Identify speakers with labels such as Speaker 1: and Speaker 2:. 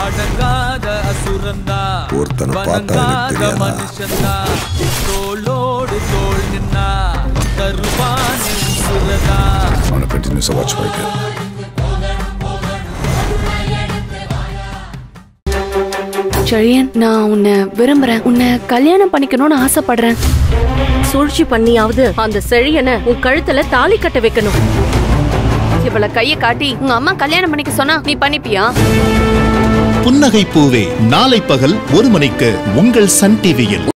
Speaker 1: அடங்காத அசுரந்தா
Speaker 2: ஒருத்தனை பார்த்தா எனக்கு
Speaker 1: வணங்காத
Speaker 2: தெரியாதா?
Speaker 1: மனுஷந்தா தோளோடு தோள் நின்னா தருவானே உசுரதா
Speaker 2: அவனை கண்டினியூஸாக வாட்ச் பண்ணிட்டு
Speaker 3: செழியன் நான் உன்னை விரும்புறேன் உன்னை கல்யாணம் பண்ணிக்கணும்னு ஆசைப்படுறேன்
Speaker 4: சூழ்ச்சி பண்ணியாவது அந்த செழியனை உன் கழுத்துல தாலி கட்ட வைக்கணும்
Speaker 3: இவள கைய காட்டி உங்க அம்மா கல்யாணம் பண்ணிக்க சொன்னா நீ பண்ணிப்பியா
Speaker 5: புன்னகை பூவே நாளை பகல் ஒரு மணிக்கு உங்கள் சன் டிவியில்